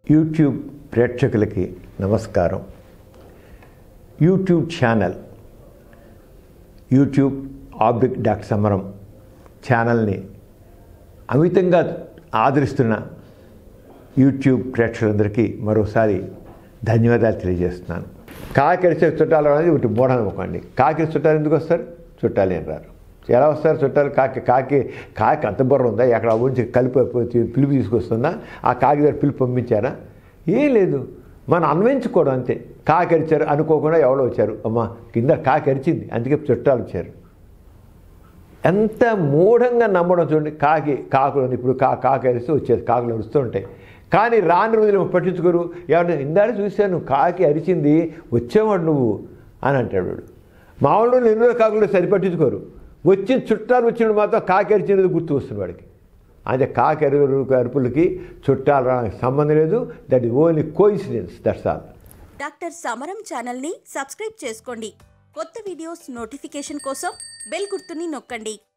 YouTube ప్రేక్షకులకి నమస్కారం YouTube channel YouTube ఆబ్లిక్ డాక్టర్ సమరం ఛానల్ని అమితంగా ఆదరిస్తున్న యూట్యూబ్ ప్రేక్షకులందరికీ మరోసారి ధన్యవాదాలు తెలియజేస్తున్నాను కాకిరిచే చుట్టాలు అనేది ఒకటి మూఢనమ్మకండి కాకి చుట్టాలు ఎందుకు వస్తారు చుట్టాలు ఏం రారు ఎలా వస్తారు చుట్టాలు కాకి కాకి కాకి అంత బుర్ర ఉందా ఎక్కడ ఉంచి కలిపి పిలుపు తీసుకొస్తుందా ఆ కాకి దగ్గర పిలుపు పంపించారా ఏం లేదు మనం అన్వయించుకోవడం అంతే కాకి అరిచారు అనుకోకుండా ఎవరో వచ్చారు అమ్మ కింద కాకి అరిచింది అందుకే చుట్టాలు వచ్చారు ఎంత మూఢంగా నమ్మడం చూడండి కాకి కాకులు ఇప్పుడు కా కాకి అరిస్తే వచ్చేది కాకులు అరుస్తూ ఉంటాయి కానీ రాని రోజులు పట్టించుకోరు ఏమంటే ఇందాక చూశాను కాకి అరిచింది వచ్చేవాడు నువ్వు అని అంటాడు వాడు మామూలు రోజులు ఎన్నో కాకులు సరి పట్టించుకోరు వచ్చి చుట్టాలు వచ్చినప్పుడు మాత్రం కాకి అరిచినది గుర్తు వస్తుంది వాడికి అదే కాకి అరుగు అరుపులకి చుట్టాలు రావడానికి సంబంధం లేదు that is only coincidence that's all doctor Samaram ఛానల్ని సబ్స్క్రైబ్ చేసుకోండి కొత్త వీడియోస్ నోటిఫికేషన్ కోసం బెల్ గుర్తుని నొక్కండి